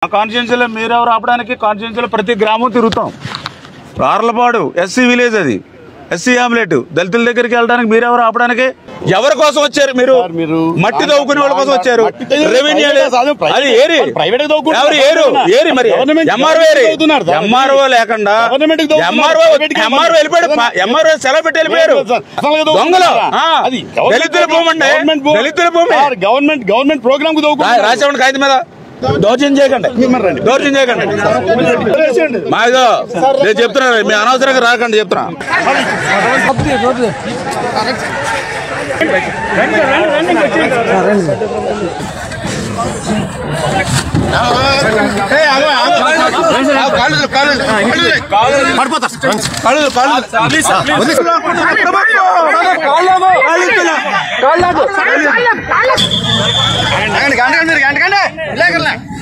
కాన్స్టిట్యున్సీలో మీరెవరు ఆపడానికి కాన్స్టిట్యున్సీలో ప్రతి గ్రామం తిరుగుతాం ఆర్లపాడు ఎస్సీ విలేజ్ అది ఎస్సీ ఆమ్లెట్ దళితుల దగ్గరికి వెళ్ళడానికి మీరెవరు ఆపడానికి ఎవరి కోసం వచ్చారు మీరు సార్, మీరు మట్టి తవ్వుకునే వాళ్ళ కోసం వచ్చారు మట్టి తవ్వుకునే రెవెన్యూ ప్రైవేట్ కాదు, ప్రైవేట్ అది ఏరి ప్రైవేట్ కి తవ్వుకుంటున్నారు. ఎవరు ఏరు ఏరి మరి గవర్నమెంట్ ఎంఆర్ఓ ఏరి తవ్వుతున్నారు సార్. ఎంఆర్ఓ లేకుండా గవర్నమెంట్ కి తవ్వుతున్నారు. ఎంఆర్ఓ ప్రైవేట్ కి ఎంఆర్ఓ వెళ్ళిపోయాడు ఎంఆర్ఓ సెలవు పెట్టి వెళ్ళిపోయారు సార్, అసలు ఏదో దొంగలు ఉంటుందా? ఆ, అది గవర్నమెంట్ దళితుల భూమి అండి గవర్నమెంట్ భూమి. దళితుల భూమి సార్, గవర్నమెంట్ గవర్నమెంట్ ప్రోగ్రామ్ కు రా- తవ్వుకుంటున్నారు. రాసేవండి కాగితం మీద దౌర్జన్యం చేయకండి దౌర్జన్యం చేయకండి మా ఇదో నేను చెప్తున్నా మీ అనవసరంగా రాకండి చెప్తున్నా కాళ్ళు కాళ్ళు కాళ్ళ